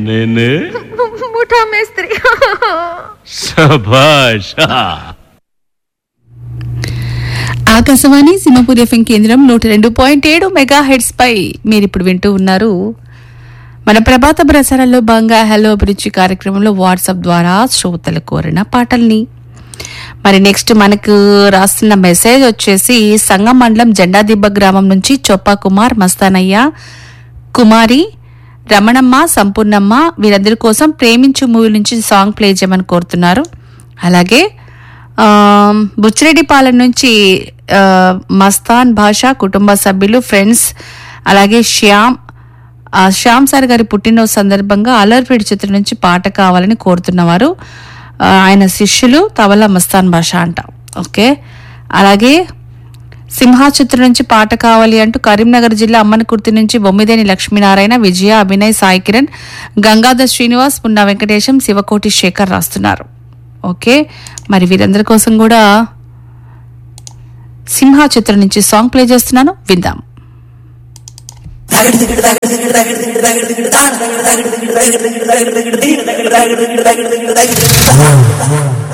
నేను ముఠా మేస్త్రి శభాష్ ఆకాశవాణి సింహపూర్ ఎఫ్ఎం కేంద్రం నూట రెండు పాయింట్ ఏడు మెగా హెడ్స్ పై మీరు ఇప్పుడు వింటూ ఉన్నారు మన ప్రభాత ప్రసారాల్లో భాగంగా హలో అభిరుచి కార్యక్రమంలో వాట్సాప్ ద్వారా శ్రోతలు కోరిన పాటల్ని మరి నెక్స్ట్ మనకు రాస్తున్న మెసేజ్ వచ్చేసి సంగం మండలం జెండాదిబ్బ గ్రామం నుంచి చొప్పా కుమార్ మస్తానయ్య కుమారి రమణమ్మ సంపూర్ణమ్మ వీరందరి కోసం ప్రేమించు మూవీ నుంచి సాంగ్ ప్లే చేయమని కోరుతున్నారు అలాగే ఆ, బుచ్చిరెడ్డిపాలెం నుంచి ఆ, మస్తాన్ భాష కుటుంబ సభ్యులు ఫ్రెండ్స్ అలాగే శ్యామ్ ఆ, శ్యామ్ సార్ గారి పుట్టినరోజు సందర్భంగా అలర్పేట చిత్రం నుంచి పాట కావాలని కోరుతున్నవారు ఆ, ఆయన శిష్యులు తవల మస్తాన్ భాష అంట ఓకే అలాగే సింహా చిత్రం నుంచి పాట కావాలి అంటూ కరీంనగర్ జిల్లా అమ్మనకుర్తి నుంచి బొమ్మిదేని లక్ష్మీనారాయణ విజయ అభినయ్ సాయి కిరణ్ గంగాధర్ శ్రీనివాస్ పున్న వెంకటేశం శివకోటి శేఖర్ రాస్తున్నారు ఓకే మరి వీరందరి కోసం కూడా సింహా చిత్రం నుంచి సాంగ్ ప్లే చేస్తున్నాను విందాం Thank you.